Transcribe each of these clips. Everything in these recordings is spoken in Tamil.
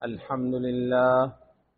الحمد لله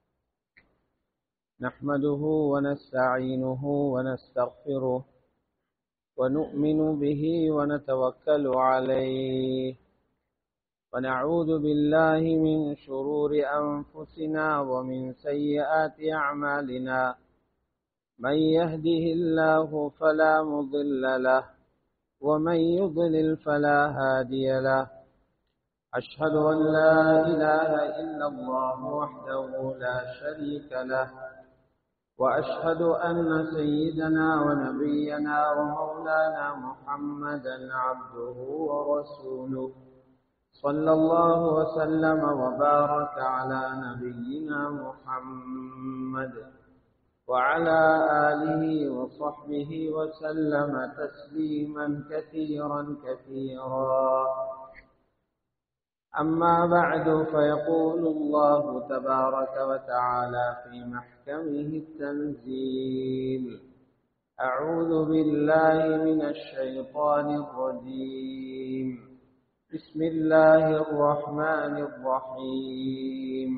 نحمده ونستعينه ونستغفره ونؤمن به ونتوكل عليه ونعوذ بالله من شرور أنفسنا ومن سيئات أعمالنا من يهده الله فلا مضل له ومن يضلل فلا هادي له أشهد أن لا إله إلا الله وحده لا شريك له وأشهد أن سيدنا ونبينا ومولانا محمدا عبده ورسوله صلى الله وسلم وبارك على نبينا محمد وعلى آله وصحبه وسلم تسليما كثيرا كثيرا أما بعد فيقول الله تبارك وتعالى في محكمه التنزيل أعوذ بالله من الشيطان الرجيم بسم الله الرحمن الرحيم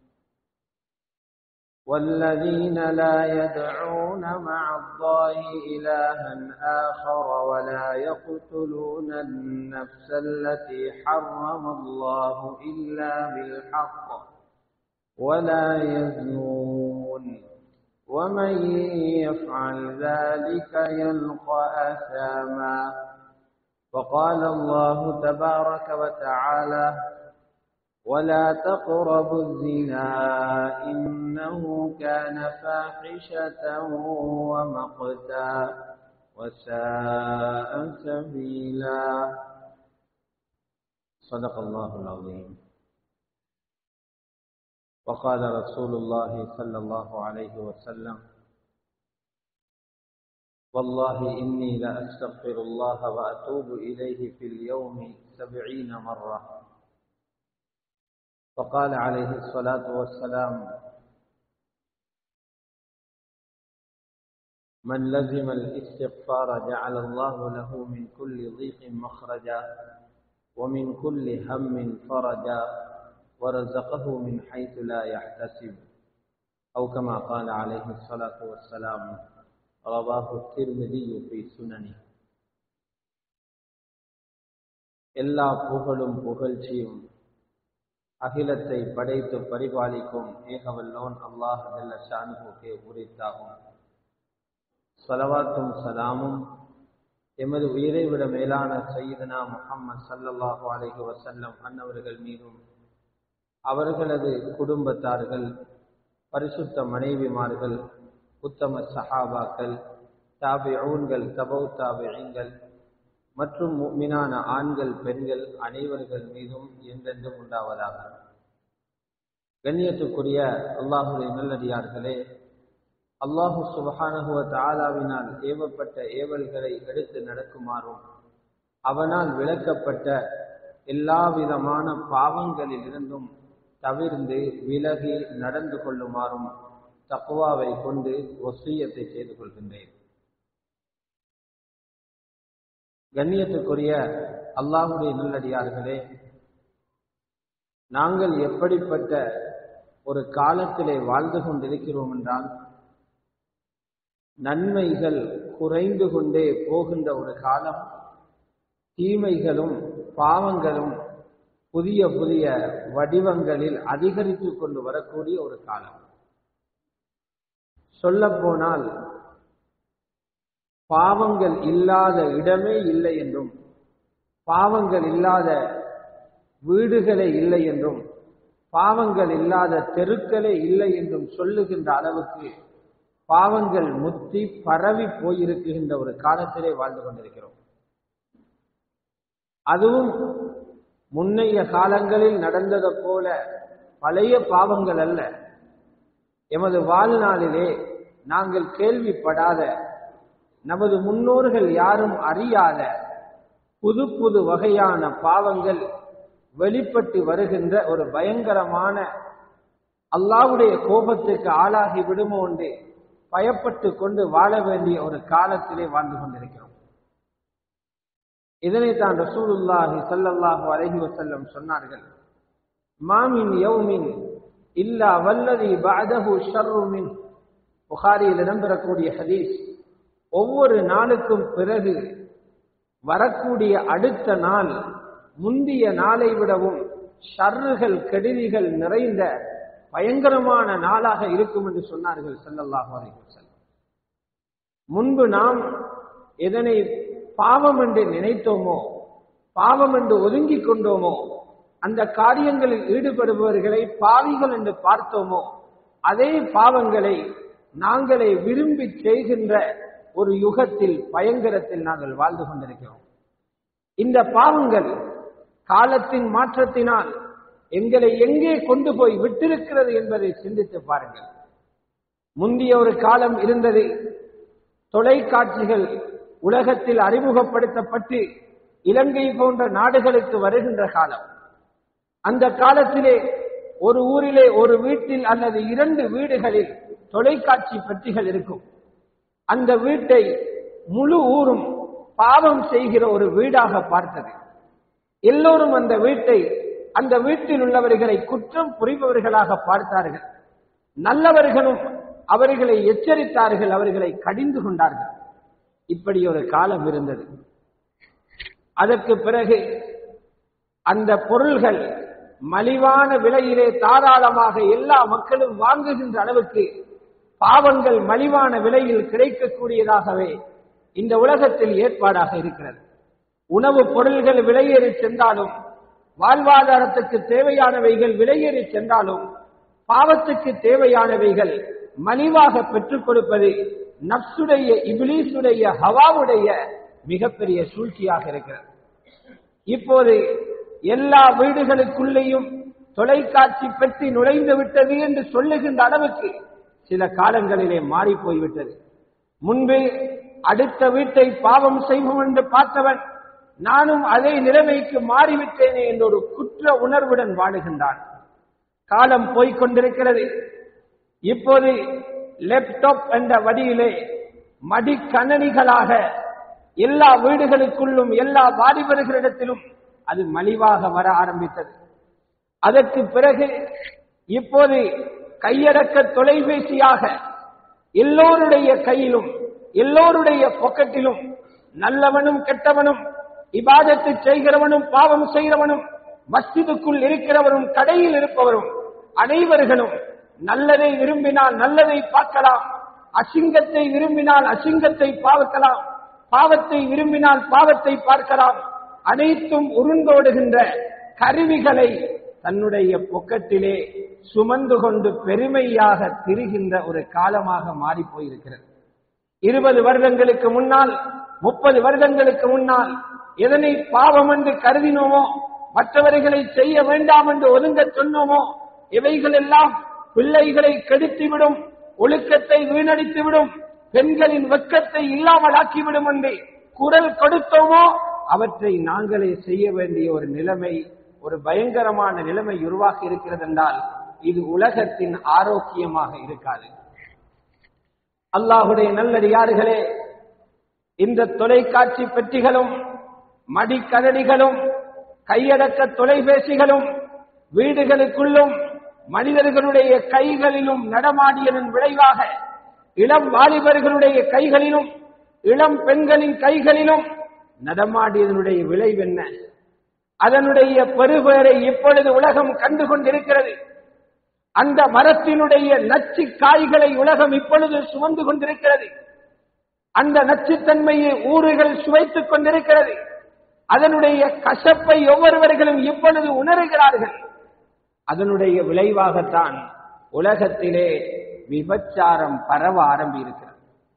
والذين لا يدعون مع الله إلها آخر ولا يقتلون النفس التي حرم الله إلا بالحق ولا يزنون ومن يفعل ذلك يلقى أثاما وقال الله تبارك وتعالى ولا تقربوا الزنا إنه كان فاحشة ومقتا وساء سبيلا صدق الله العظيم وقال رسول الله صلى الله عليه وسلم والله إني لأستغفر الله وأتوب إليه في اليوم سبعين مرة فقال عليه الصلاة والسلام من لزم الاستغفار جعل الله له من كل ضيق مخرجا ومن كل هم فرجا ورزقه من حيث لا يحتسب أو كما قال عليه الصلاة والسلام رواه الترمذي في سننه எல்லா புகழும் புகழ்ச்சியும் அகிலத்தை படைத்து பரிபாலிக்கும் ஏகவல்லோன் அல்லாஹ் ஜல்ல ஷானுகே உரித்தாகும் சலவாத்தும் சலாமும் எமது உயிரை விட மேலான சையதனா முகம்மது சல்லல்லாஹு அலைஹி வசல்லம் அன்னவர்கள் மீதும் அவர்களது குடும்பத்தார்கள் பரிசுத்த மனைவிமார்கள் உத்தம சஹாபாக்கள் தாபிஊன்கள் தபௌ தாபியங்கள் மற்றும் மீனான ஆண்கள் பெண்கள் அனைவர்கள் மீதும் என்றென்றும் உண்டாவதாக கண்ணியத்துக்குரிய அல்லாஹுடைய நல்லடியார்களே அல்லாஹு சுபஹானகுவ தாலாவினால் ஏவப்பட்ட ஏவல்களை எடுத்து நடக்குமாறும் அவனால் விளக்கப்பட்ட எல்லா விதமான பாவங்களில் இருந்தும் தவிர்ந்து விலகி நடந்து கொள்ளுமாறும் தக்குவாவை கொண்டு ஒசியத்தை செய்து கொள்கின்றேன் கண்ணியத்துக்குரிய அல்லாஹுடைய நல்லடியார்களே நாங்கள் எப்படிப்பட்ட ஒரு காலத்திலே வாழ்ந்து கொண்டிருக்கிறோம் என்றால் நன்மைகள் குறைந்து கொண்டே போகின்ற ஒரு காலம் தீமைகளும் பாவங்களும் புதிய புதிய வடிவங்களில் அதிகரித்து கொண்டு வரக்கூடிய ஒரு காலம் சொல்ல போனால் பாவங்கள் இல்லாத இடமே இல்லை என்றும் பாவங்கள் இல்லாத வீடுகளே இல்லை என்றும் பாவங்கள் இல்லாத தெருக்களே இல்லை என்றும் சொல்லுகின்ற அளவுக்கு பாவங்கள் முத்தி பரவி போயிருக்கின்ற ஒரு காலத்திலே வாழ்ந்து கொண்டிருக்கிறோம் அதுவும் முன்னைய காலங்களில் நடந்ததை போல பழைய பாவங்கள் அல்ல எமது வாழ்நாளிலே நாங்கள் கேள்விப்படாத நமது முன்னோர்கள் யாரும் அறியாத புது புது வகையான பாவங்கள் வெளிப்பட்டு வருகின்ற ஒரு பயங்கரமான அல்லாவுடைய கோபத்துக்கு ஆளாகி விடுமோ என்று பயப்பட்டு கொண்டு வாழ வேண்டிய ஒரு காலத்திலே வாழ்ந்து கொண்டிருக்கிறோம் இதனை தான் ரசூலுல்லாஹி ஸல்லல்லாஹு அலைஹி வஸல்லம் சொன்னார்கள் மாமின் யௌமின் இல்லா வல்லதி பஅதஹு ஷர்ரு மின் புகாரியில் இடம்பெறக்கூடிய ஹதீஸ் ஒவ்வொரு நாளுக்கும் பிறகு வரக்கூடிய அடுத்த நாள் முந்திய நாளை விடவும் ஷர்றுகள் கெடுதிகள் நிறைந்த பயங்கரமான நாளாக இருக்கும் என்று சொன்னார்கள் ஸல்லல்லாஹு அலைஹி வஸல்லம் முன்பு நாம் எதனை பாவம் என்று நினைத்தோமோ பாவம் என்று ஒதுங்கிக் கொண்டோமோ அந்த காரியங்களில் ஈடுபடுபவர்களை பாவிகள் என்று பார்த்தோமோ அதே பாவங்களை நாங்களே விரும்பி செய்கின்ற ஒரு யுகத்தில் பயங்கரத்தில் நாங்கள் வாழ்ந்து கொண்டிருக்கிறோம் இந்த பாவங்கள் காலத்தின் மாற்றத்தினால் எங்களை எங்கே கொண்டு போய் விட்டிருக்கிறது என்பதை சிந்தித்து பாருங்கள் முந்திய ஒரு காலம் இருந்தது தொலைக்காட்சிகள் உலகத்தில் அறிமுகப்படுத்தப்பட்டு இலங்கை போன்ற நாடுகளுக்கு வருகின்ற காலம் அந்த காலத்திலே ஒரு ஊரிலே ஒரு வீட்டில் அல்லது இரண்டு வீடுகளில் தொலைக்காட்சி பெட்டிகள் இருக்கும் அந்த வீட்டை முழு ஊரும் பாவம் செய்கிற ஒரு வீடாக பார்த்தது எல்லோரும் அந்த வீட்டை அந்த வீட்டில் உள்ளவர்களை குற்றம் புரிபவர்களாக பார்த்தார்கள் நல்லவர்களும் அவர்களை எச்சரித்தார்கள் அவர்களை கடிந்து கொண்டார்கள் இப்படி ஒரு காலம் இருந்தது அதற்கு பிறகு அந்த பொருள்கள் மலிவான விலையிலே தாராளமாக எல்லா மக்களும் வாங்குகின்ற அளவுக்கு பாவங்கள் மலிவான விலையில் கிடைக்கக்கூடியதாகவே இந்த உலகத்தில் ஏற்பாடாக இருக்கிறது உணவுப் பொருள்கள் விலையேறி சென்றாலும் வாழ்வாதாரத்துக்கு தேவையானவைகள் விலையேறி சென்றாலும் பாவத்துக்கு தேவையானவைகள் மலிவாக பெற்றுக் கொடுப்பது நப்சுடைய இபிலீசுடைய ஹவாவுடைய மிகப்பெரிய சூழ்ச்சியாக இருக்கிறது இப்போது எல்லா வீடுகளுக்குள்ளேயும் தொலைக்காட்சி பெட்டி நுழைந்து விட்டது என்று சொல்லுகின்ற அளவுக்கு சில காலங்களிலே மாறி போய்விட்டது முன்பு அடுத்த வீட்டை பாவம் செய்வோம் என்று பார்த்தவன் நானும் அதே நிலைமைக்கு மாறிவிட்டேனே என்ற ஒரு குற்ற உணர்வுடன் வாழுகின்றான் காலம் போய்கொண்டிருக்கிறது இப்போது லேப்டாப் என்ற வடியிலே மடிக்கணனிகளாக எல்லா வீடுகளுக்குள்ளும் எல்லா வாலிபர்களிடத்திலும் அது மலிவாக வர ஆரம்பித்தது அதற்கு பிறகு இப்போது கையடக்க தொலைபேசியாக எல்லோருடைய கையிலும் எல்லோருடைய பொக்கெட்டிலும் நல்லவனும் கெட்டவனும் இபாதத்து செய்கிறவனும் பாவம் செய்கிறவனும் மஸ்ஜிதுக்குள் இருக்கிறவரும் கடையில் இருப்பவரும் அனைவர்களும் நல்லதை விரும்பினால் நல்லதை பார்க்கலாம் அசிங்கத்தை விரும்பினால் அசிங்கத்தை பார்க்கலாம் பாவத்தை விரும்பினால் பாவத்தை பார்க்கலாம் அனைத்தும் உருண்டோடுகின்ற கருவிகளை தன்னுடைய பொக்கட்டிலே சுமந்து கொண்டு பெருமையாக திரிகின்ற ஒரு காலமாக மாறி போயிருக்கிறது இருபது வருடங்களுக்கு முன்னால் முப்பது வருடங்களுக்கு முன்னால் எதனை பாவம் என்று கருதினோமோ மற்றவர்களை செய்ய வேண்டாம் என்று ஒதுங்க சொன்னோமோ இவைகள் எல்லாம் பிள்ளைகளை கெடுத்துவிடும் ஒழுக்கத்தை வீணடித்துவிடும் பெண்களின் வெக்கத்தை இல்லாமல் ஆக்கிவிடும் என்று குரல் கொடுத்தோமோ அவற்றை நாங்களே செய்ய வேண்டிய ஒரு நிலைமை ஒரு பயங்கரமான நிலைமை உருவாகி இருக்கிறது என்றால் இது உலகத்தின் ஆரோக்கியமாக இருக்காது அல்லாஹுடைய நல்லடியார்களே இந்த தொலைக்காட்சி பெட்டிகளும் மடிக்கதடிகளும் கையடக்க தொலைபேசிகளும் வீடுகளுக்குள்ளும் மனிதர்களுடைய கைகளிலும் நடமாடியதன் விளைவாக இளம் வாலிபர்களுடைய கைகளிலும் இளம் பெண்களின் கைகளிலும் நடமாடியதனுடைய விளைவென்ன அதனுடைய பெருபேரை இப்பொழுது உலகம் கண்டு கொண்டிருக்கிறது அந்த மரத்தினுடைய நச்சு காய்களை உலகம் இப்பொழுது சுமந்து கொண்டிருக்கிறது அந்த நச்சுத்தன்மையை ஊறுகள் சுவைத்துக் கொண்டிருக்கிறது அதனுடைய கசப்பை ஒவ்வொருவர்களும் இப்பொழுது உணர்கிறார்கள் அதனுடைய விளைவாகத்தான் உலகத்திலே விபச்சாரம் பரவ ஆரம்பி இருக்கிறது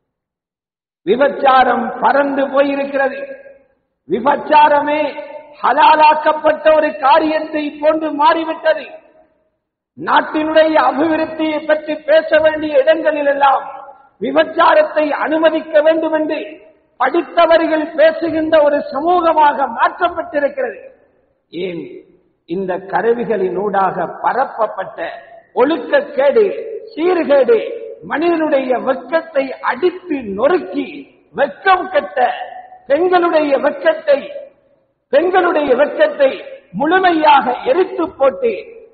விபச்சாரம் பறந்து போயிருக்கிறது விபச்சாரமே ஹலாலாக்கப்பட்ட ஒரு காரியத்தை போன்று மாறிவிட்டது நாட்டினுடைய அபிவிருத்தியை பற்றி பேச வேண்டிய இடங்களில் எல்லாம் விபச்சாரத்தை அனுமதிக்க வேண்டும் என்று படித்தவர்கள் பேசுகின்ற ஒரு சமூகமாக மாற்றப்பட்டிருக்கிறது ஏன் இந்த கருவிகளினூடாக பரப்பப்பட்ட ஒழுக்கக்கேடு சீர்கேடு மனிதனுடைய வெக்கத்தை அடித்து நொறுக்கி வெக்கம் கெட்ட பெண்களுடைய வெக்கத்தை பெண்களுடைய வெக்கத்தை முழுமையாக எரித்து போட்டு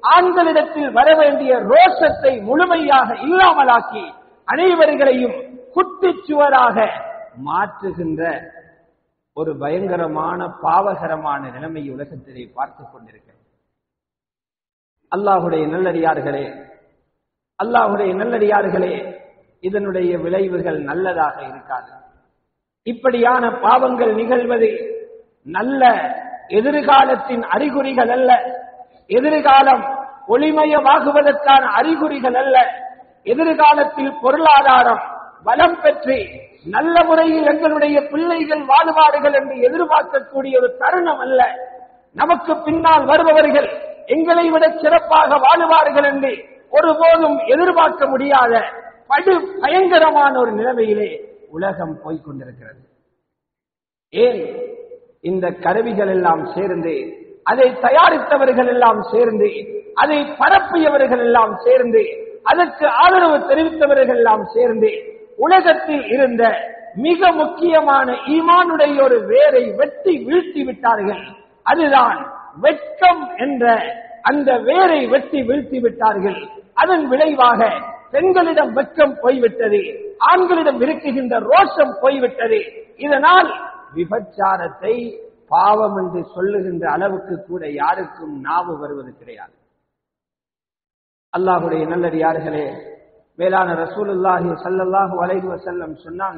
ஆண்களிடத்தில் வர வேண்டிய ரோஷத்தை முழுமையாக இல்லாமலாக்கி அனைவர்களையும் குட்டிச்சுவராக மாற்றுகின்ற ஒரு பயங்கரமான பாவகரமான நிலைமை உலகத்திலே பார்த்துக் கொண்டிருக்கிறது அல்லாஹுடைய நல்லடியார்களே அல்லாஹுடைய நல்லடியார்களே இதனுடைய விளைவுகள் நல்லதாக இருக்காது இப்படியான பாவங்கள் நிகழ்வது நல்ல எதிர்காலத்தின் அறிகுறிகள் அல்ல எதிர்காலம் ஒளிமயமாகுவதற்கான அறிகுறிகள் அல்ல எதிர்காலத்தில் பொருளாதாரம் பலம் பெற்று நல்ல முறையில் எங்களுடைய பிள்ளைகள் வாழ்வார்கள் என்று எதிர்பார்க்கக்கூடிய ஒரு தருணம் அல்ல நமக்கு பின்னால் வருபவர்கள் எங்களை விட சிறப்பாக வாழுவார்கள் என்று ஒருபோதும் எதிர்பார்க்க முடியாத படு பயங்கரமான ஒரு நிலைமையிலே உலகம் போய்கொண்டிருக்கிறது ஏன் இந்த கருவிகள் எல்லாம் சேர்ந்து அதை தயாரித்தவர்கள் எல்லாம் சேர்ந்து அதை பரப்பியவர்கள் எல்லாம் சேர்ந்து அதற்கு ஆதரவு தெரிவித்தவர்கள் எல்லாம் சேர்ந்து உலகத்தில் இருந்த மிக முக்கியமான ஈமானுடைய ஒரு வேரை வெட்டி வீழ்த்தி விட்டார்கள் அதுதான் வெட்கம் என்ற அந்த வேரை வெட்டி வீழ்த்தி விட்டார்கள் அதன் விளைவாக பெண்களிடம் வெட்கம் போய்விட்டது ஆண்களிடம் இருக்குகின்ற ரோஷம் போய்விட்டது இதனால் விபச்சாரத்தை பாவம் என்று சொல்லுகின்ற அளவுக்கு கூட யாருக்கும் நாவு வருவது கிடையாது அல்லாஹுடைய நல்லடியார்களே மேலான ரசூலுல்லாஹி சல்லல்லாஹு அலைஹி வஸல்லம் சொன்னாங்க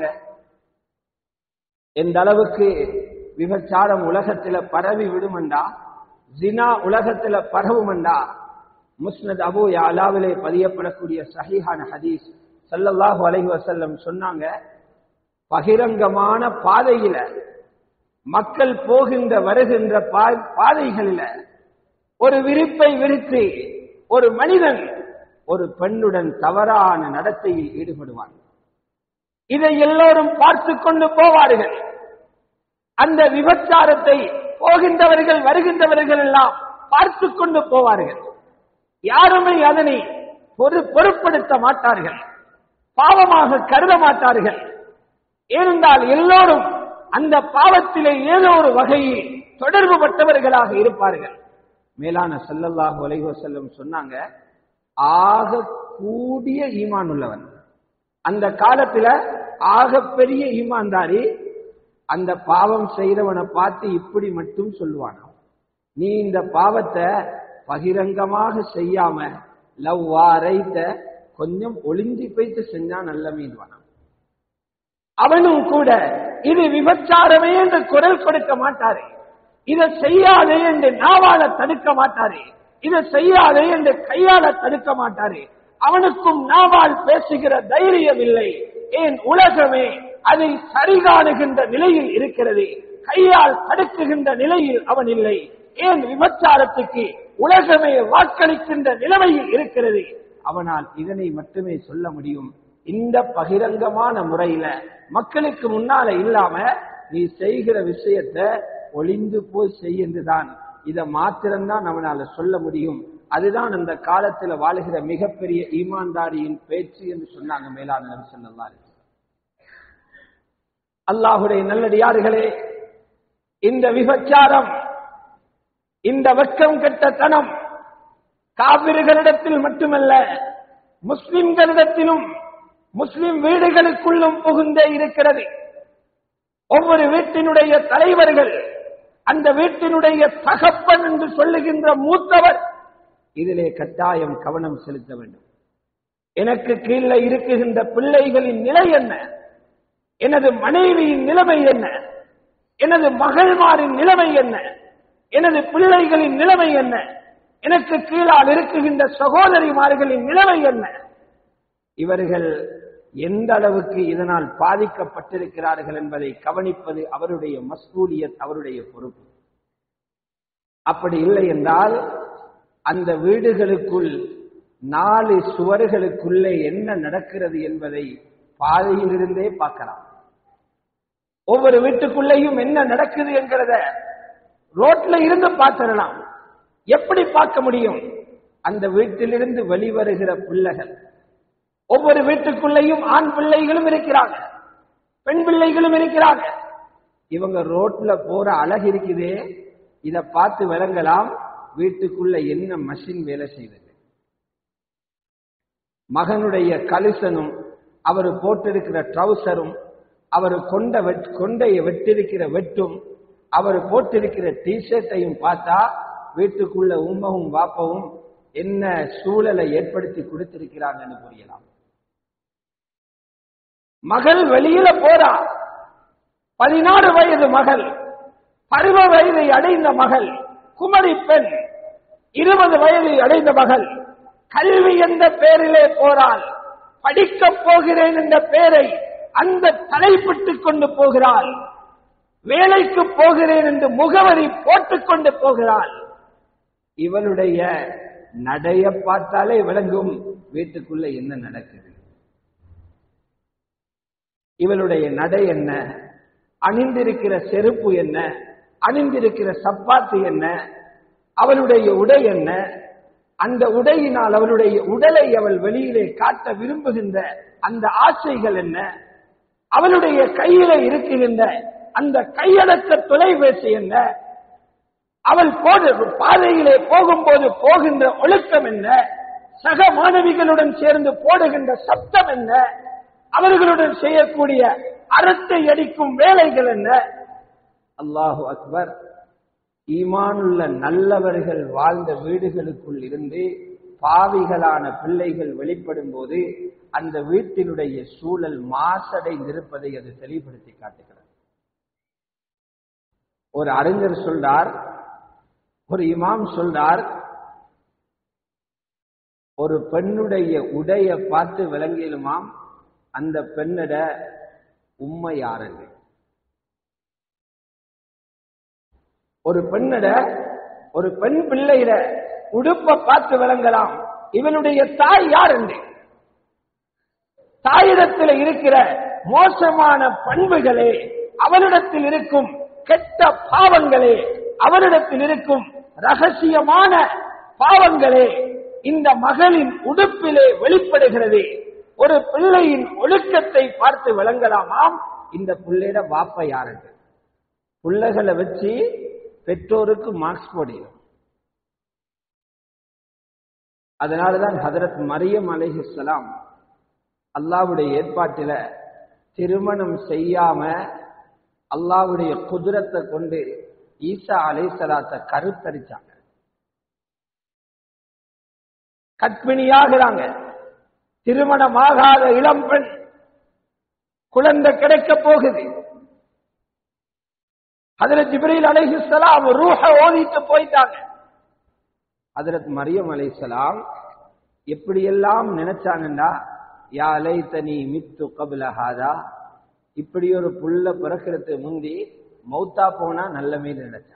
எந்த அளவுக்கு விபச்சாரம் உலகத்துல பரவி விடுமண்டா ஜினா உலகத்துல பரவுமண்டா முஸ்னத் அபு யாலாவிலே பதியப்படக்கூடிய சஹீஹான ஹதீஸ் சல்லல்லாஹு அலைஹி வஸல்லம் சொன்னாங்க பகிரங்கமான பாதையில மக்கள் போகின்ற வருகின்ற பாதைகளில ஒரு விரிப்பை விரித்து ஒரு மனிதன் ஒரு பெண்ணுடன் தவறான நடத்தையில் ஈடுபடுவான் இதை எல்லோரும் பார்த்து கொண்டு போவார்கள் அந்த விபச்சாரத்தை போகின்றவர்கள் வருகின்றவர்கள் எல்லாம் பார்த்து கொண்டு போவார்கள் யாருமே அதனை பொறு பொருட்படுத்த மாட்டார்கள் பாவமாக கருத மாட்டார்கள் ஏனென்றால் எல்லோரும் அந்த பாவத்திலே ஏதோ ஒரு வகையில் தொடர்பு பட்டவர்களாக இருப்பார்கள் மேலான செல்லல்லாஹு அலைஹி செல்லும் சொன்னாங்க ஆக கூடிய ஈமான் உள்ளவன் அந்த காலத்துல ஆக பெரிய ஈமான்தாரி அந்த பாவம் செய்தவனை பார்த்து இப்படி மட்டும் சொல்லுவானா நீ இந்த பாவத்தை பகிரங்கமாக செய்யாம லவ்வா ரைத்த கொஞ்சம் ஒளிஞ்சி போய்த்து செஞ்சா நல்ல மீன்வானா அவனும் கூட இது விபச்சாரமே என்று குரல் கொடுக்க மாட்டாரு இதை செய்யாதே என்று நாவால தடுக்க மாட்டாரு இதை செய்யாதே என்று கையால தடுக்க மாட்டாரு அவனுக்கும் நாவால் பேசுகிற தைரியம் இல்லை ஏன் உலகமே அதை சரிகாணுகின்ற நிலையில் இருக்கிறது கையால் தடுக்குகின்ற நிலையில் அவன் இல்லை ஏன் விபச்சாரத்துக்கு உலகமே வாக்களிக்கின்ற நிலைமையில் இருக்கிறது அவனால் இதனை மட்டுமே சொல்ல முடியும் இந்த பகிரங்கமான முறையில மக்களுக்கு முன்னால இல்லாம நீ செய்கிற விஷயத்த ஒளிந்து போய் செய்யுதுதான் இதை மாத்திரம்தான் அவனால சொல்ல முடியும் அதுதான் அந்த காலத்துல வாழுகிற மிகப்பெரிய ஈமான்தாரியின் பேச்சு என்று சொன்னாங்க மேலான நபி ஸல்லல்லாஹு அலைஹி அல்லாஹுடைய நல்லடியார்களே இந்த விபச்சாரம் இந்த வெக்கம் கெட்ட தனம் காவிரிகளிடத்தில் மட்டுமல்ல முஸ்லிம்களிடத்திலும் முஸ்லிம் வீடுகளுக்குள்ளும் புகுந்தே இருக்கிறது ஒவ்வொரு வீட்டினுடைய தலைவர்கள் அந்த வீட்டினுடைய தகப்பன் என்று சொல்லுகின்ற மூத்தவர் இதிலே கட்டாயம் கவனம் செலுத்த வேண்டும் எனக்கு கீழே இருக்குகின்ற பிள்ளைகளின் நிலை என்ன எனது மனைவியின் நிலைமை என்ன எனது மகள்மாரின் நிலைமை என்ன எனது பிள்ளைகளின் நிலைமை என்ன எனக்கு கீழால் இருக்குகின்ற சகோதரிமார்களின் நிலைமை என்ன இவர்கள் எந்த அளவுக்கு இதனால் பாதிக்கப்பட்டிருக்கிறார்கள் என்பதை கவனிப்பது அவருடைய மஸ்கூலியத் அவருடைய பொறுப்பு அப்படி இல்லை என்றால் அந்த வீடுகளுக்குள் நாலு சுவர்களுக்குள்ளே என்ன நடக்கிறது என்பதை பாதையிலிருந்தே பார்க்கலாம் ஒவ்வொரு வீட்டுக்குள்ளேயும் என்ன நடக்குது என்கிறத ரோட்ல இருந்து பார்த்திடலாம் எப்படி பார்க்க முடியும் அந்த வீட்டிலிருந்து வெளிவருகிற பிள்ளைகள் ஒவ்வொரு வீட்டுக்குள்ளேயும் ஆண் பிள்ளைகளும் இருக்கிறாங்க பெண் பிள்ளைகளும் இருக்கிறாங்க இவங்க ரோட்ல போற அழகு இருக்குதே இத பார்த்து விளங்கலாம் வீட்டுக்குள்ள என்ன மஷின் வேலை செய்தது மகனுடைய கலிசனும் அவர் போட்டிருக்கிற ட்ரௌசரும் அவர் கொண்ட வெட் கொண்டைய வெட்டிருக்கிற வெட்டும் அவர் போட்டிருக்கிற டிஷர்ட்டையும் பார்த்தா வீட்டுக்குள்ள உம்மவும் வாப்பவும் என்ன சூழலை ஏற்படுத்தி கொடுத்திருக்கிறாங்கன்னு புரியலாம் மகள் வெளியில போறா பதினாறு வயது மகள் பருவ வயதை அடைந்த மகள் குமரி பெண் இருபது வயதை அடைந்த மகள் கல்வி என்ற பெயரிலே போறாள் படிக்கப் போகிறேன் என்ற பெயரை அந்த தலைப்பிட்டுக் கொண்டு போகிறாள் வேலைக்கு போகிறேன் என்று முகவரி போட்டுக் கொண்டு போகிறாள் இவளுடைய நடைய பார்த்தாலே விளங்கும் வீட்டுக்குள்ள என்ன நடக்குது இவளுடைய நடை என்ன அணிந்திருக்கிற செருப்பு என்ன அணிந்திருக்கிற சப்பாத்து என்ன அவளுடைய உடை என்ன அந்த உடையினால் அவளுடைய உடலை அவள் வெளியிலே காட்ட விரும்புகின்ற அந்த ஆசைகள் என்ன அவளுடைய கையில இருக்குகின்ற அந்த கையடக்க தொலைபேசி என்ன அவள் போடு பாதையிலே போகும்போது போகின்ற ஒழுக்கம் என்ன சக மாணவிகளுடன் சேர்ந்து போடுகின்ற சப்தம் என்ன அவர்களுடன் செய்யக்கூடிய அறத்தை அடிக்கும் வேலைகள் என்ன அல்லாஹு அக்பர் ஈமானுள்ள நல்லவர்கள் வாழ்ந்த வீடுகளுக்குள் இருந்து பாவிகளான பிள்ளைகள் வெளிப்படும் போது அந்த வீட்டினுடைய சூழல் மாசடைந்திருப்பதை அது தெளிவுபடுத்தி காட்டுகிறது ஒரு அறிஞர் சொல்றார் ஒரு இமாம் சொல்றார் ஒரு பெண்ணுடைய உடைய பார்த்து விளங்கிலுமாம் அந்த பெண்ணிட உண்மை யாருங்க ஒரு பெண்ணிட ஒரு பெண் பிள்ளையிட உடுப்ப பார்த்து விளங்கலாம் இவனுடைய தாய் யார் என்று தாயிடத்தில் இருக்கிற மோசமான பண்புகளே அவனிடத்தில் இருக்கும் கெட்ட பாவங்களே அவனிடத்தில் இருக்கும் ரகசியமான பாவங்களே இந்த மகளின் உடுப்பிலே வெளிப்படுகிறது ஒரு பிள்ளையின் ஒழுக்கத்தை பார்த்து விளங்கலாமாம் இந்த பிள்ளையிட வாப்ப யாருக்கு பிள்ளைகளை வச்சு பெற்றோருக்கு மார்க்ஸ் போடியும் அதனாலதான் ஹதரத் மரியம் அலைஹிஸ்ஸலாம் அல்லாவுடைய ஏற்பாட்டில திருமணம் செய்யாம அல்லாவுடைய குதிரத்தை கொண்டு ஈசா அலைசலாத்தை கருத்தரிச்சாங்க கற்பிணியாகிறாங்க திருமணமாகாத இளம்பெண் குழந்தை கிடைக்க போகுது ஹதரத் ஜிப்ரீல் அலைஹிஸ்ஸலாம் ரூஹ ஓதிட்டு போயிட்டாங்க ஹதரத் மரியம் அலைஹிஸ்ஸலாம் எப்படியெல்லாம் நினைச்சாங்கன்னா யா லைத்தனி மித்து கபில ஹாதா இப்படி ஒரு புள்ள பிறக்கிறது முந்தி மௌத்தா போனா நல்லமே நினைச்சாங்க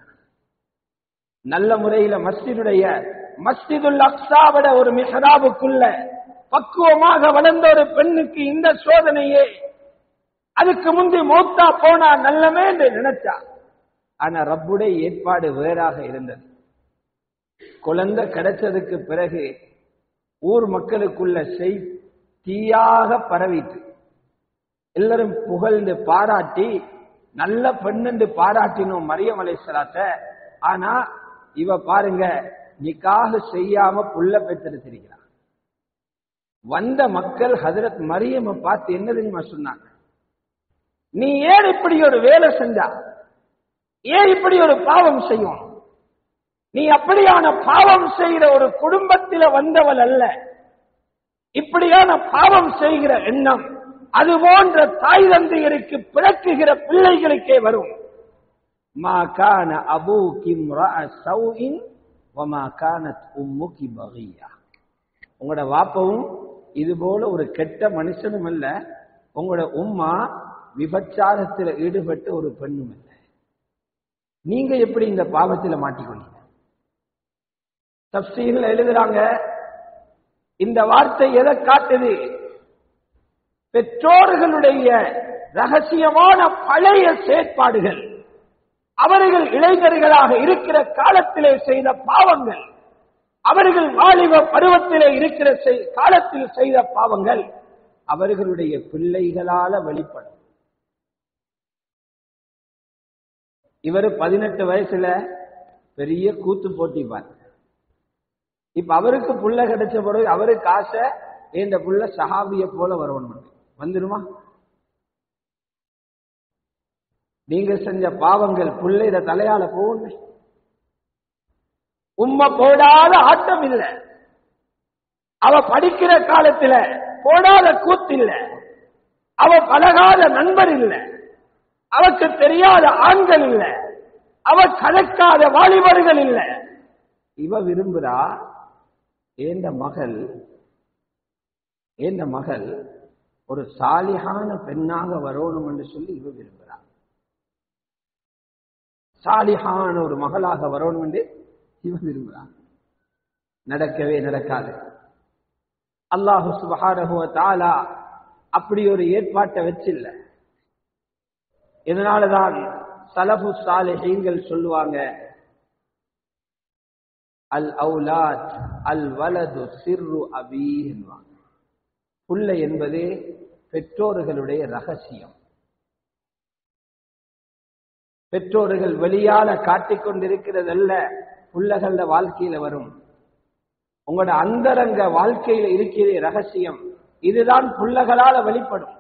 நல்ல முறையில மஸ்ஜிதுடைய மஸ்ஜிதுல் அக்ஸாவிட ஒரு மிஹராபுக்குள்ள பக்குவமாக வளர்ந்த ஒரு பெண்ணுக்கு இந்த சோதனையே அதுக்கு முந்தி மௌத்தா போனா நல்லமே என்று நினைச்சா ஆனா ரப்புடைய ஏற்பாடு வேறாக இருந்தது குழந்தை கிடைச்சதுக்கு பிறகு ஊர் மக்களுக்குள்ள செய் தீயாக பரவிட்டு எல்லாரும் புகழ்ந்து பாராட்டி நல்ல பெண்ணென்று பாராட்டினோம் மரியம் அலைசலாத்த ஆனா இவ பாருங்க நிக்காக செய்யாம புள்ள பெற்றிருக்கிறார் வந்த மக்கள் ஹதரத் மரியம பார்த்து என்ன தெரியுமா சொன்னாங்க நீ ஏன் இப்படி ஒரு வேலை செஞ்சா ஏன் இப்படி ஒரு பாவம் செய்யும் நீ அப்படியான பாவம் செய்கிற ஒரு குடும்பத்தில வந்தவள் அல்ல இப்படியான பாவம் செய்கிற எண்ணம் அது போன்ற தாய் தந்தையருக்கு பிறக்குகிற பிள்ளைகளுக்கே வரும் மா கான அபூகி சௌஇன் வமா கானத் உம்முகி பகியா உங்களோட வாப்பவும் இது போல ஒரு கெட்ட மனுஷனும் அல்ல உங்களோட உம்மா விபச்சாரத்தில் ஈடுபட்ட ஒரு பெண்ணும் அல்ல நீங்க எப்படி இந்த பாவத்தில் மாட்டிக்கொள்ளீங்க தப்சீர்கள் எழுதுறாங்க இந்த வார்த்தை எதை காட்டுது பெற்றோர்களுடைய ரகசியமான பழைய செயற்பாடுகள் அவர்கள் இளைஞர்களாக இருக்கிற காலத்திலே செய்த பாவங்கள் அவர்கள் வாலிப பருவத்திலே இருக்கிற செய்- காலத்தில் செய்த பாவங்கள் அவர்களுடைய பிள்ளைகளால வெளிப்படும் இவர் பதினெட்டு வயசுல பெரிய கூத்து போட்டிப்பார் இப்ப அவருக்கு புள்ள கிடைச்ச பிறகு அவருக்கு ஆசை இந்த புள்ள சஹாபிய போல வரணும் வந்துருமா நீங்க செஞ்ச பாவங்கள் புள்ள இத தலையால போகணும் உம்மை போடாத ஆட்டம் இல்ல அவ படிக்கிற காலத்துல போடாத கூத்து இல்ல அவ பழகாத நண்பர் இல்ல அவக்கு தெரியாத ஆண்கள் இல்ல அவ கலக்காத வாலிபர்கள் இல்ல இவ விரும்புறா ஏந்த மகள் ஏந்த மகள் ஒரு சாலிகான பெண்ணாக வரணும் என்று சொல்லி இவ விரும்புகிறார் சாலிகான ஒரு மகளாக வரணும் என்று இவ விரும்புகிறார் நடக்கவே நடக்காது அல்லாஹு சுபஹானஹு தாலா அப்படி ஒரு ஏற்பாட்டை வச்சில்ல இதனாலதான் சலபு சாலிஹீன்கள் சொல்லுவாங்க அல் அவுலாத் அல் வலது சிறு அபி என்பாங்க புள்ள என்பது பெற்றோர்களுடைய ரகசியம் பெற்றோர்கள் வெளியால காட்டிக் கொண்டிருக்கிறதல்ல புள்ளகள வாழ்க்கையில வரும் உங்களோட அந்தரங்க வாழ்க்கையில இருக்கிற ரகசியம் இதுதான் புள்ளகளால வெளிப்படும்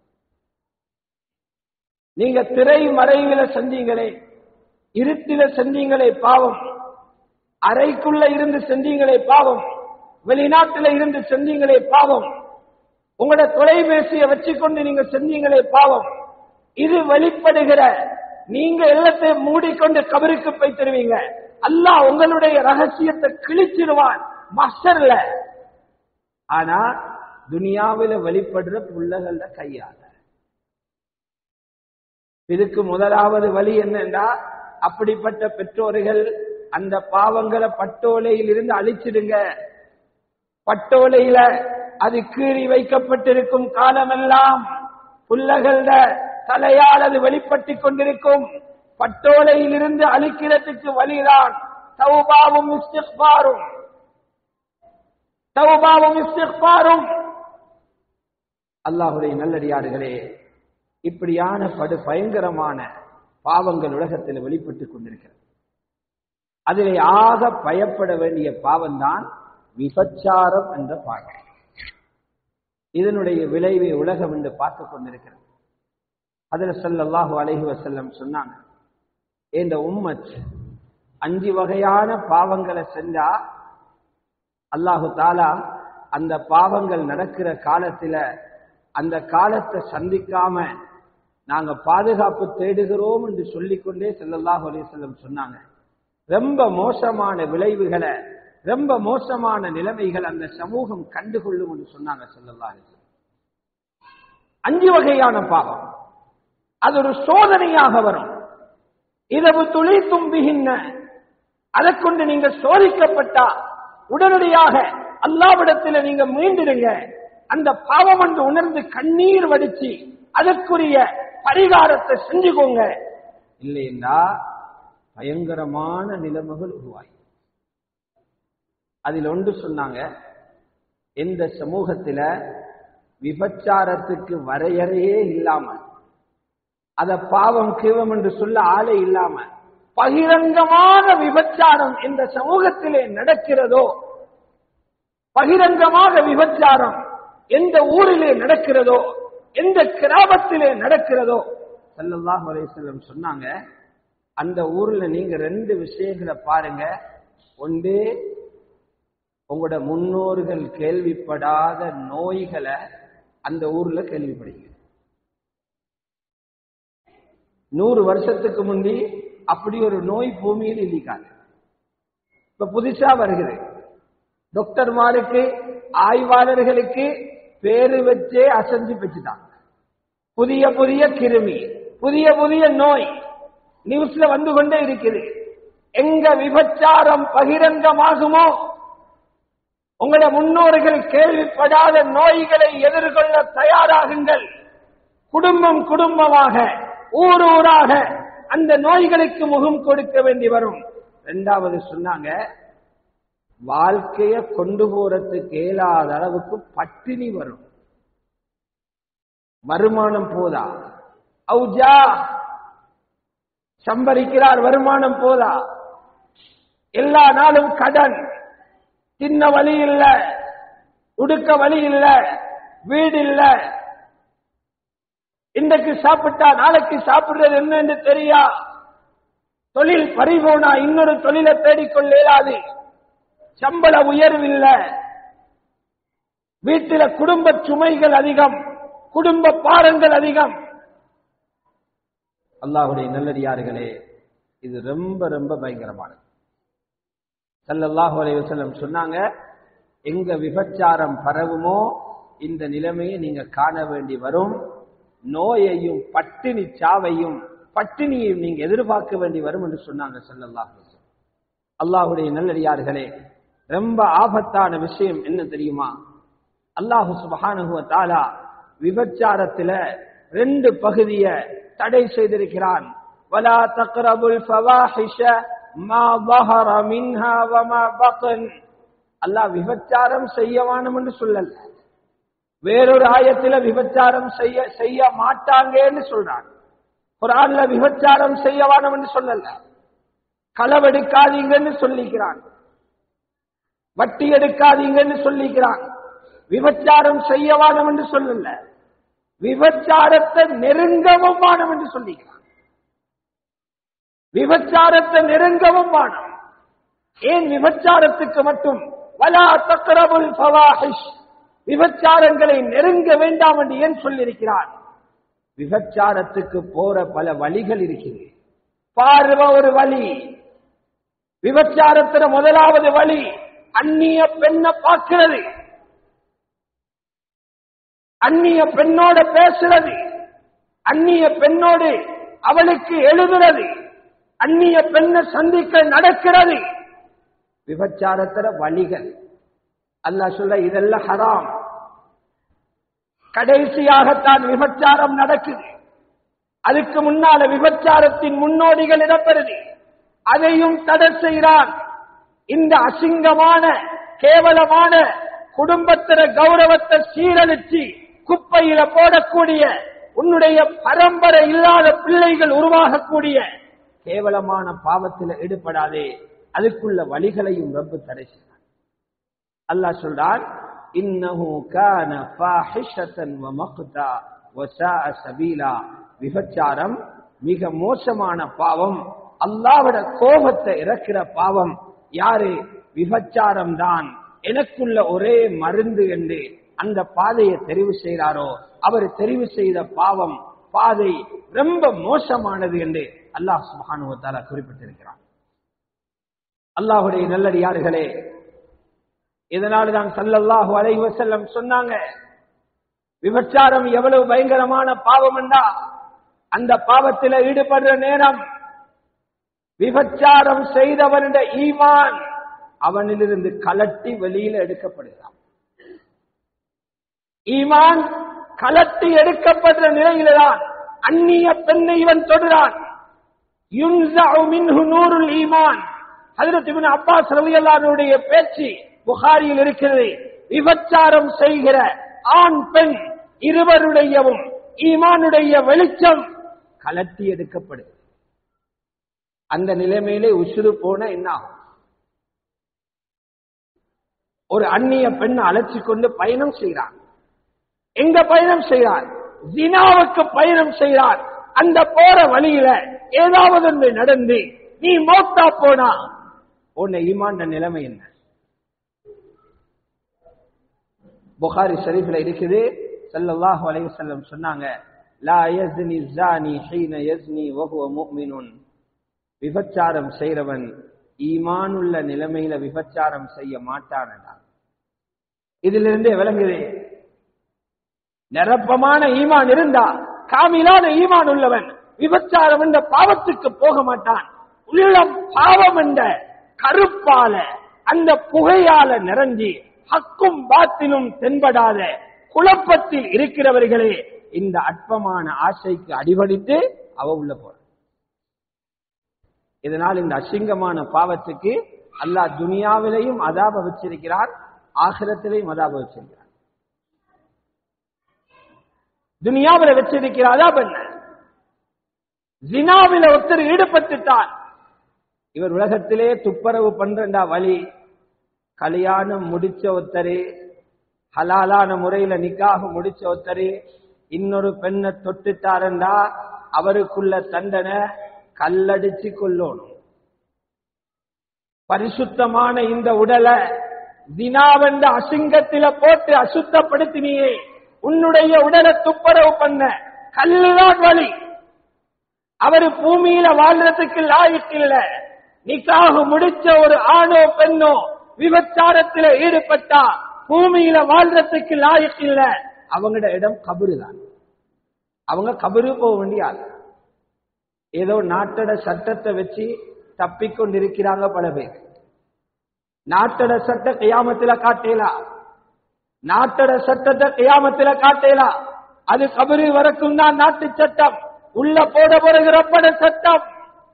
நீங்க திரை மறைவில செஞ்சீங்களே இருட்டில செஞ்சீங்களே பாவம் அறைக்குள்ள இருந்து செஞ்சீங்களே பாவம் வெளிநாட்டுல இருந்து செஞ்சீங்களே பாவம் உங்களோட தொலைபேசியை வச்சுக்கொண்டு நீங்க செஞ்சீங்களே பாவம் இது வெளிப்படுகிற நீங்க எல்லாத்தையும் மூடிக்கொண்டு கபருக்கு போய் தருவீங்க அல்லாஹ் உங்களுடைய ரகசியத்தை கிழிச்சிருவான் மஸ்டர்ல ஆனா துனியாவில வெளிப்படுற புள்ளகள கையால இதுக்கு முதலாவது வழி என்னன்னா அப்படிப்பட்ட பெற்றோர்கள் அந்த பாவங்களை பட்டோலையில் இருந்து அழிச்சிடுங்க பட்டோலையில அது கீறி வைக்கப்பட்டிருக்கும் காலமெல்லாம் புள்ளகள தலையால் அது வெளிப்பட்டுக் கொண்டிருக்கும் பட்டோலையில் இருந்து அழிக்கிறதுக்கு வழிதான் தௌபாவும் இஸ்திக்பாரும் தௌபாவும் இஸ்திக்பாரும் அல்லாஹுடைய நல்லடியார்களே இப்படியான படு பயங்கரமான பாவங்கள் உலகத்தில் வெளிப்பட்டுக் கொண்டிருக்கிறது அதிலே ஆக பயப்பட வேண்டிய பாவம்தான் விபச்சாரம் என்ற பாவம் இதனுடைய விளைவை உலகம் என்று பார்த்துக் கொண்டிருக்கிறது அதுல சொல்லல்லாஹு அலைஹி வசல்லம் சொன்னாங்க இந்த உம்மத் அஞ்சு வகையான பாவங்களை செஞ்சா அல்லாஹு தாலா அந்த பாவங்கள் நடக்கிற காலத்துல அந்த காலத்தை சந்திக்காம நாங்க பாதுகாப்பு தேடுகிறோம் என்று சொல்லிக்கொண்டே செல்லல்லாஹு அலிசல்லம் சொன்னாங்க ரொம்ப மோசமான விளைவுகளை ரொம்ப மோசமான நிலைமைகள் அந்த சமூகம் கண்டுகொள்ளும் என்று சொன்னாங்க செல்லல்லா அலிசல்லம் அஞ்சு வகையான பாவம் அது ஒரு சோதனையாக வரும் இரவு துளி தும்பிகின்ற அதை கொண்டு நீங்க சோதிக்கப்பட்டா உடனடியாக அல்லாவிடத்தில் நீங்க மீண்டிடுங்க அந்த பாவம் என்று உணர்ந்து கண்ணீர் வடிச்சு அதற்குரிய பரிகாரத்தை செஞ்சுக்கோங்க இல்லைன்னா பயங்கரமான நிலைமைகள் உருவாகி அதில் ஒன்று சொன்னாங்க எந்த சமூகத்தில விபச்சாரத்துக்கு வரையறையே இல்லாம அத பாவம் கீவம் என்று சொல்ல ஆளே இல்லாம பகிரங்கமான விபச்சாரம் இந்த சமூகத்திலே நடக்கிறதோ பகிரங்கமாக விபச்சாரம் எந்த ஊரிலே நடக்கிறதோ எந்த கிராமத்திலே நடக்கிறதோ சல்லல்லாஹு அலைஹிஸ்ஸலாம் சொன்னாங்க அந்த ஊர்ல நீங்க ரெண்டு விஷயங்களை பாருங்க ஒன்று உங்களோட முன்னோர்கள் கேள்விப்படாத நோய்களை அந்த ஊர்ல கேள்விப்படுங்க நூறு வருஷத்துக்கு முந்தி அப்படி ஒரு நோய் பூமியில் இல்லிக்காது இப்ப புதுசா வருகிறது டாக்டர்மாருக்கு ஆய்வாளர்களுக்கு பேரு வச்சே அசஞ்சு வச்சுட்டாங்க புதிய புதிய கிருமி புதிய புதிய நோய் நியூஸ்ல வந்து கொண்டே இருக்குது எங்க விபச்சாரம் பகிரங்கமாகுமோ உங்களோட முன்னோர்கள் கேள்விப்படாத நோய்களை எதிர்கொள்ள தயாராகுங்கள் குடும்பம் குடும்பமாக ஊர் ஊராக அந்த நோய்களுக்கு முகம் கொடுக்க வேண்டி வரும் இரண்டாவது சொன்னாங்க வாழ்க்கைய கொண்டு போறதுக்கு இயலாத அளவுக்கு பட்டினி வரும் வருமானம் போதா அவுஜா சம்பரிக்கிறார் வருமானம் போதா எல்லா நாளும் கடன் தின்ன வழி இல்ல உடுக்க வழி இல்ல வீடு இல்ல இன்றைக்கு சாப்பிட்டா நாளைக்கு சாப்பிடுறது என்னன்னு தெரியா தொழில் பறிபோனா இன்னொரு தொழிலை தேடிக்கொள்ள இயலாது சம்பள உயர்வு இல்ல வீட்டில குடும்ப சுமைகள் அதிகம் குடும்ப பாரங்கள் அதிகம் அல்லாஹுடைய நல்லடியார்களே இது ரொம்ப ரொம்ப பயங்கரமானது ஸல்லல்லாஹு அலைஹி வஸல்லம் சொன்னாங்க எங்க விபச்சாரம் பரவுமோ இந்த நிலைமையை நீங்க காண வேண்டி வரும் நோயையும் பட்டினி சாவையும் பட்டினியையும் நீங்க எதிர்பார்க்க வேண்டி வரும் என்று சொன்னாங்க ஸல்லல்லாஹு அலைஹி வஸல்லம் அல்லாஹுடைய நல்லடியார்களே ரொம்ப ஆபத்தான விஷயம் என்ன தெரியுமா அல்லாஹு சுப்ஹானஹு வ தஆலா விபச்சாரத்துல ரெண்டு பகுதிய தடை செய்திருக்கிறான் வலா தக்ரபுல் ஃபவாஹிஷ மா ظهر منها وما بطن அல்லாஹ் விபச்சாரம் செய்யவானும் என்று சொல்லல வேறொரு ஆயத்துல விபச்சாரம் செய்ய செய்ய மாட்டாங்கன்னு சொல்றான் குரான்ல விபச்சாரம் செய்யவானும் என்று சொல்லல களவெடுக்காதீங்கன்னு சொல்லிக்கிறான் வட்டி எடுக்காதீங்கன்னு சொல்லிக்கிறான் விபச்சாரம் செய்யவானம் என்று சொல்லல விபச்சாரத்தை நெருங்கவும் வானம் என்று சொல்லிக்கிறான் விபச்சாரத்தை நெருங்கவும் வானம் ஏன் விபச்சாரத்துக்கு மட்டும் வலா தக்கரபுல் ஃபவாஹிஷ் விபச்சாரங்களை நெருங்க வேண்டாம் என்று ஏன் சொல்லியிருக்கிறான் விபச்சாரத்துக்கு போற பல வழிகள் இருக்கிறது பார்வ ஒரு வழி விபச்சாரத்துல முதலாவது வழி அந்நிய பெண்ணை பார்க்கிறது அந்நிய பெண்ணோட பேசுறது அந்நிய பெண்ணோடு அவளுக்கு எழுதுறது அந்நிய பெண்ணை சந்திக்க நடக்கிறது விபச்சாரத்துல வழிகள் அல்லாஹ் சொல்ல இதெல்லாம் ஹராம் கடைசியாகத்தான் விபச்சாரம் நடக்குது அதுக்கு முன்னால விபச்சாரத்தின் முன்னோடிகள் இடம்பெறுது அதையும் தடை செய்கிறான் இந்த அசிங்கமான கேவலமான குடும்பத்தின கௌரவத்தை சீரழிச்சு குப்பையில போடக்கூடிய உன்னுடைய பரம்பரை இல்லாத பிள்ளைகள் உருவாகக்கூடிய கேவலமான பாவத்தில் ஈடுபடாதே அதுக்குள்ள வழிகளையும் ரப்பு தடை செய்கிறான் அல்லாஹ் சொல்றான் இன்னஹு கான ஃபாஹிஷத்தன் வ மக்தா வ சாஅ சபீலா விபச்சாரம் மிக மோசமான பாவம் அல்லாஹ்வோட கோபத்தை இறக்கிற பாவம் யாரு விபச்சாரம் தான் எனக்குள்ள ஒரே மருந்து என்று அந்த பாதையை தெரிவு செய்கிறாரோ அவர் தெரிவு செய்த பாவம் பாதை ரொம்ப மோசமானது என்று அல்லாஹ் சுபானுவத்தால குறிப்பிட்டிருக்கிறான் அல்லாஹுடைய நல்லடியார்களே இதனால்தான் சல்லல்லாஹு அலைஹி வஸல்லம் சொன்னாங்க விபச்சாரம் எவ்வளவு பயங்கரமான பாவம் என்றா அந்த பாவத்தில் ஈடுபடுற நேரம் விபச்சாரம் செய்தவனுடைய ஈமான் அவனிலிருந்து கலட்டி வெளியில எடுக்கப்படுகிறான் ஈமான் கலட்டி எடுக்கப்படுற நிலையில்தான் அந்நிய பெண்ணை இவன் தொடுறான் யுன்ஸஉ மின்ஹு நூருல் ஈமான் ஹஜரத் இப்னு அப்பாஸ் ரலியல்லாஹுடைய பேச்சு புகாரியில் இருக்கிறது விபச்சாரம் செய்கிற ஆண் பெண் இருவருடையவும் ஈமானுடைய வெளிச்சம் கலட்டி எடுக்கப்படுது அந்த நிலைமையிலே உசுறு போன என்ன ஆகும் ஒரு அந்நிய பெண் அழைச்சி கொண்டு பயணம் செய்கிறான் எங்க பயணம் செய்கிறார் ஜினாவுக்கு பயணம் செய்கிறார் அந்த போற வழியில ஏதாவது ஒன்று நடந்து நீ மோத்தா போனா உன்னை ஈமாண்ட நிலைமை என்ன புகாரி ஷரீஃப்ல இருக்குது ஸல்லல்லாஹு அலைஹி வஸல்லம் சொன்னாங்க லா யஸ்னி ஸானி ஹீன யஸ்னி வஹுவ முஃமினுன் விபச்சாரம் செய்றவன் ஈமானுள்ள நிலைமையில விபச்சாரம் செய்ய மாட்டானடா இதிலிருந்து விளங்குது நிரப்பமான ஈமான் இருந்தா காமிலான ஈமான் உள்ளவன் விபச்சாரம் என்ற பாவத்துக்கு போக மாட்டான் உள்ளம் பாவம் என்ற கருப்பால அந்த புகையால நிறைஞ்சி ஹக்கும் பாத்திலும் தென்படாத குழப்பத்தில் இருக்கிறவர்களே இந்த அற்பமான ஆசைக்கு அடிபடித்து அவ உள்ள போற இதனால் இந்த அசிங்கமான பாவத்துக்கு அல்லாஹ் துனியாவிலையும் அதாப வச்சிருக்கிறார் ஆகிரத்திலையும் அதாப வச்சிருக்கிறார் துனியாவில வச்சிருக்கிற அதாப் என்ன ஜினாவில ஒருத்தர் ஈடுபட்டுட்டார் இவர் உலகத்திலே துப்புரவு பண்றா வழி கல்யாணம் முடிச்ச ஒருத்தரே ஹலாலான முறையில நிக்காக முடிச்ச ஒருத்தரே இன்னொரு பெண்ணை தொட்டுட்டாருண்டா அவருக்குள்ள தண்டனை கல்லடிச்சு கொள்ளணும் பரிசுத்தமான இந்த உடலை தினாவென்ற அசிங்கத்தில போட்டு அசுத்தப்படுத்தினியே உன்னுடைய உடலை துப்புரவு பண்ண கல்லுதான் வழி அவரு பூமியில வாழ்றதுக்கு லாயக்கில்ல நிக்காக முடிச்ச ஒரு ஆணோ பெண்ணோ விபச்சாரத்தில் ஈடுபட்டா பூமியில வாழ்றதுக்கு லாயக்கில்ல அவங்களோட இடம் கபரு தான் அவங்க கபரு போக வேண்டிய ஆள் ஏதோ நாட்டோட சட்டத்தை வச்சு தப்பிக்கொண்டிருக்கிறாங்க பல பேர் நாட்டோட சட்ட கியாமத்தில காட்டேலாம் நாட்டோட சட்டத்தை கியாமத்தில காட்டேலாம் அது கபரு வரைக்கும் தான் நாட்டு சட்டம் உள்ள போடப்படுகிறப்பட சட்டம்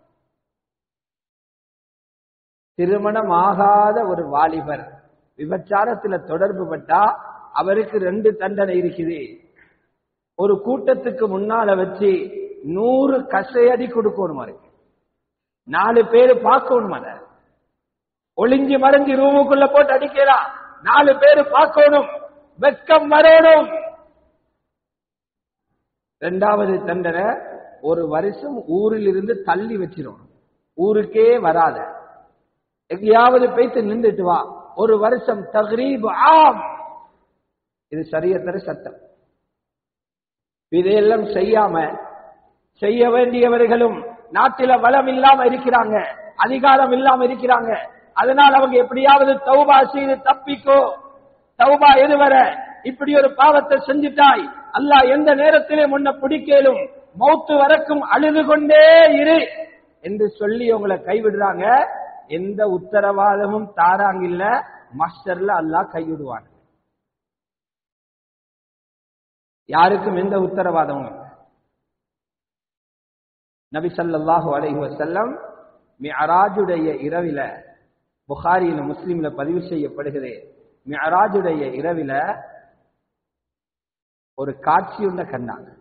திருமணம் ஆகாத ஒரு வாலிபர் விபச்சாரத்துல தொடர்பு பட்டா அவருக்கு ரெண்டு தண்டனை இருக்குது ஒரு கூட்டத்துக்கு முன்னால வச்சு நூறு கசையடி கொடுக்கணும் அவருக்கு நாலு பேரு பார்க்கணும் அத ஒளிஞ்சு மறைஞ்சு ரூமுக்குள்ள போட்டு அடிக்கலாம் நாலு பேரு பார்க்கணும் வெக்கம் வரணும் ரெண்டாவது தண்டனை ஒரு வருஷம் ஊரில் இருந்து தள்ளி வச்சிரும் ஊருக்கே வராத எங்கேயாவது போய்த்து நின்றுட்டு வா ஒரு வருஷம் தக்ரீப் ஆம் இது சரியத்தர சட்டம் இதையெல்லாம் செய்யாம செய்ய வேண்டியவர்களும் நாட்டில வளம் இல்லாம இருக்கிறாங்க அதிகாரம் இல்லாம இருக்கிறாங்க அதனால் அவங்க எப்படியாவது தௌபா செய்து தப்பிக்கோ தௌபா எதுவர இப்படி ஒரு பாவத்தை செஞ்சுட்டாய் அல்லாஹ் எந்த நேரத்திலே முன்ன பிடிக்கலும் மௌத்து வரைக்கும் அழுது கொண்டே இரு என்று சொல்லி உங்களை கைவிடுறாங்க எந்த உத்தரவாதமும் தாராங்க இல்ல மாஸ்டர்ல அல்லாஹ் கைவிடுவான் யாருக்கும் எந்த உத்தரவாதமும் இல்லை நபி ஸல்லல்லாஹு அலைஹி வஸல்லம் மிஅராஜுடைய இரவில புகாரியில முஸ்லிம்ல பதிவு செய்யப்படுகிறது மிஅராஜுடைய இரவில ஒரு காட்சி உண்ட கண்டாங்க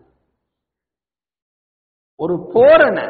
ஒரு போரண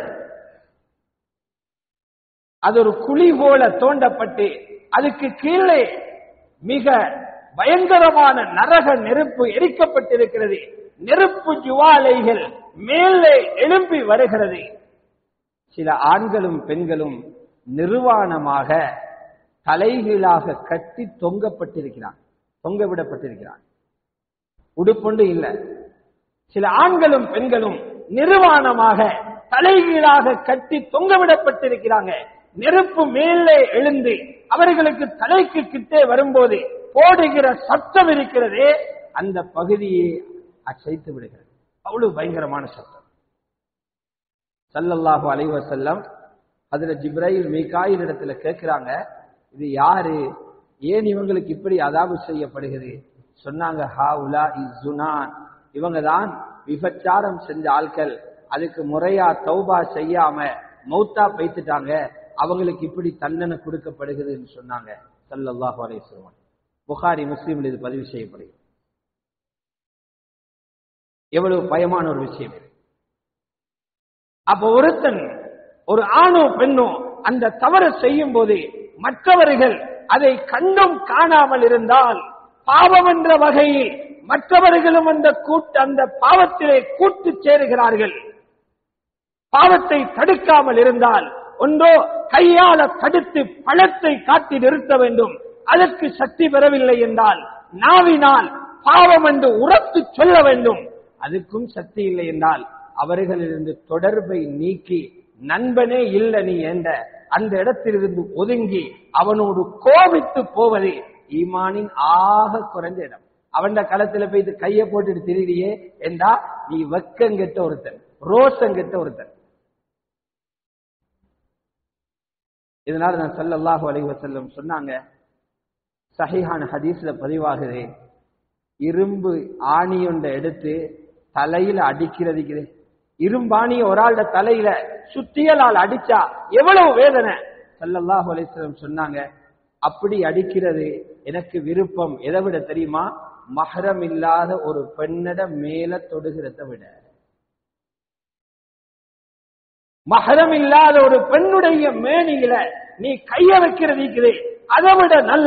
அது ஒரு குழி போல தோண்டப்பட்டு அதுக்கு கீழே மிக பயங்கரமான நரக நெருப்பு எரிக்கப்பட்டிருக்கிறது நெருப்பு ஜுவாலைகள் மேலே எழும்பி வருகிறது சில ஆண்களும் பெண்களும் நிர்வாணமாக தலைகீழாக கட்டி தொங்கப்பட்டிருக்கிறான் தொங்க விடப்பட்டிருக்கிறான் உடுப்புண்டு இல்ல சில ஆண்களும் பெண்களும் நிர்வாணமாக தலைகீழாக கட்டி தொங்கவிடப்பட்டிருக்கிறாங்க நெருப்பு மேலே எழுந்து அவர்களுக்கு தலைக்கு கிட்டே வரும்போது போடுகிற சத்தம் இருக்கிறதே அந்த பகுதியை அசைத்து விடுகிறது அவ்வளவு பயங்கரமான சத்தம் சல்லல்லாஹு அலைஹி வஸல்லம் அதுல ஜிப்ரைல் மீகாயில் இடத்துல கேட்கிறாங்க இது யாரு ஏன் இவங்களுக்கு இப்படி அதாபு செய்யப்படுகிறது சொன்னாங்க ஹா உலா இசுனான் இவங்க தான் விபச்சாரம் செஞ்ச ஆட்கள் அதுக்கு முறையா தௌபா செய்யாம மௌத்தா பைத்துட்டாங்க அவங்களுக்கு இப்படி தண்டனை கொடுக்கப்படுகிறதுன்னு சொன்னாங்க சல்லல்லாஹு அலைஹி வஸல்லம் புகாரி முஸ்லீமில் இது பதிவு செய்யப்படுகிறது எவ்வளவு பயமான ஒரு விஷயம் இது அப்ப ஒருத்தன் ஒரு ஆணோ பெண்ணோ அந்த தவறு செய்யும் போது மற்றவர்கள் அதை கண்டும் காணாமல் இருந்தால் பாவம் என்ற வகையில் மற்றவர்களும் அந்த கூட்டு அந்த பாவத்திலே கூட்டு சேருகிறார்கள் பாவத்தை தடுக்காமல் இருந்தால் ஒன்றோ கையால தடுத்து பழத்தை காட்டி நிறுத்த வேண்டும் அதற்கு சக்தி பெறவில்லை என்றால் நாவினால் பாவம் என்று உரத்து சொல்ல வேண்டும் அதுக்கும் சக்தி இல்லை என்றால் அவர்களிலிருந்து தொடர்பை நீக்கி நண்பனே இல்ல நீ என்ற அந்த இடத்திலிருந்து ஒதுங்கி அவனோடு கோபித்து போவது ஈமானின் ஆக குறைந்த இடம் அவன் களத்துல போய் இது கைய போட்டுட்டு திரிறியே என்றா நீ வெக்கங்கெட்ட ஒருத்தன் ரோசங்கெட்ட ஒருத்தன் இதனால நான் சல்லல்லாஹு அலைஹி வஸல்லம் சொன்னாங்க சஹீஹான ஹதீஸ்ல பதிவாகுது இரும்பு ஆணியொண்ட எடுத்து தலையில அடிக்கிறதுக்குது இரும்பாணிய ஒரு ஆளோட தலையில சுத்தியலால் அடிச்சா எவ்வளவு வேதனை சல்லல்லாஹு அலைஹி வஸல்லம் சொன்னாங்க அப்படி அடிக்கிறது எனக்கு விருப்பம் எதை விட தெரியுமா மஹரம் இல்லாத ஒரு பெண்ணிட மேல தொடுகிறத விட மஹரம் இல்லாத ஒரு பெண்ணுடைய மேனியில நீ கைய வைக்கிறது அதை விட நல்லம்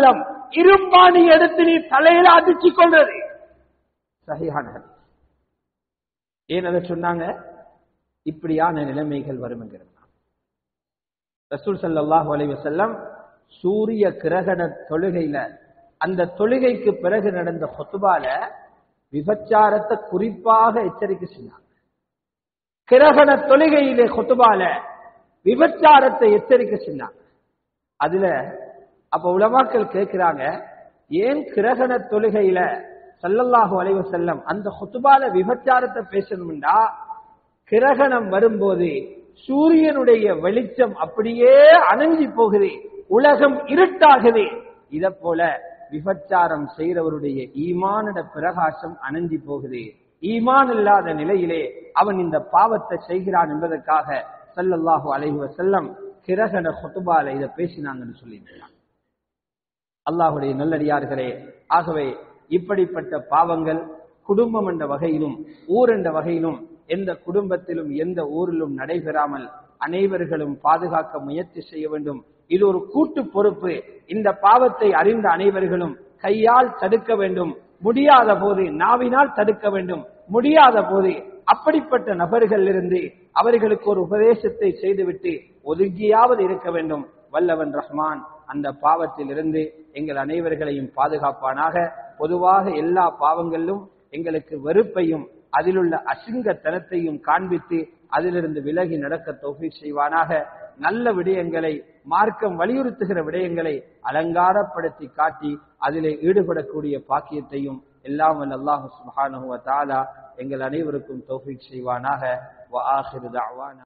இரும்பாணி எடுத்து நீ தலையில அடிச்சு கொள்றது சஹீஹான ஹதீஸ். ஏன் அதை சொன்னாங்க இப்படியான நிலைமைகள் வரும்ங்கிறது ரசூல் ஸல்லல்லாஹு அலைஹி வஸல்லம் சூரிய கிரகண தொழுகையில அந்த தொழுகைக்கு பிறகு நடந்த ஹுத்பால விபச்சாரத்தை குறிப்பாக எச்சரிக்கை சொன்னாங்க கிரகண தொழுகையிலே ஹுத்பால விபச்சாரத்தை எச்சரிக்கை சொன்னாங்க அதுல அப்ப உலமாக்கள் கேட்கிறாங்க ஏன் கிரகண தொழுகையில ஸல்லல்லாஹு அலைஹி வஸல்லம் அந்த ஹுத்பால விபச்சாரத்தை பேசணும்டா கிரகணம் வரும்போது சூரியனுடைய வெளிச்சம் அப்படியே அணைஞ்சி போகுது உலகம் இருட்டாகுது இத போல விபச்சாரம் செய்கிறவருடைய ஈமானிட பிரகாசம் அணைஞ்சி போகுது ஈமான் இல்லாத நிலையிலே அவன் இந்த பாவத்தை செய்கிறான் என்பதற்காக ஸல்லல்லாஹு அலைஹி வஸல்லம் கிரகண ஹுத்பால இத பேசினாங்கன்னு சொல்லியிருக்கிறான் அல்லாஹுடைய நல்லடியார்களே ஆகவே இப்படிப்பட்ட பாவங்கள் குடும்பம் என்ற வகையிலும் ஊர் என்ற வகையிலும் எந்த குடும்பத்திலும் எந்த ஊரிலும் நடைபெறாமல் அனைவர்களும் பாதுகாக்க முயற்சி செய்ய வேண்டும் இது ஒரு கூட்டு பொறுப்பு இந்த பாவத்தை அறிந்த அனைவர்களும் கையால் தடுக்க வேண்டும் முடியாத போது நாவினால் தடுக்க வேண்டும் முடியாத போது அப்படிப்பட்ட நபர்கள் இருந்து அவர்களுக்கு ஒரு உபதேசத்தை செய்துவிட்டு ஒதுங்கியாவது இருக்க வேண்டும் வல்லவன் ரஹ்மான் அந்த பாவத்தில் இருந்து எங்கள் அனைவர்களையும் பாதுகாப்பானாக பொதுவாக எல்லா பாவங்களிலும் எங்களுக்கு வெறுப்பையும் அதிலுள்ள அசிங்கத்தனத்தையும் காண்பித்து அதிலிருந்து விலகி நடக்க தௌஃபி செய்வானாக நல்ல விடயங்களை மார்க்கம் வலியுறுத்துகிற விடயங்களை அலங்காரப்படுத்தி காட்டி அதிலே ஈடுபடக்கூடிய பாக்கியத்தையும் எல்லாம் வல்ல அல்லாஹு சுப்ஹானஹு வ தஆலா எங்கள் அனைவருக்கும் தௌஃபீக் செய்வானாக வ ஆஹிரு தஅவானா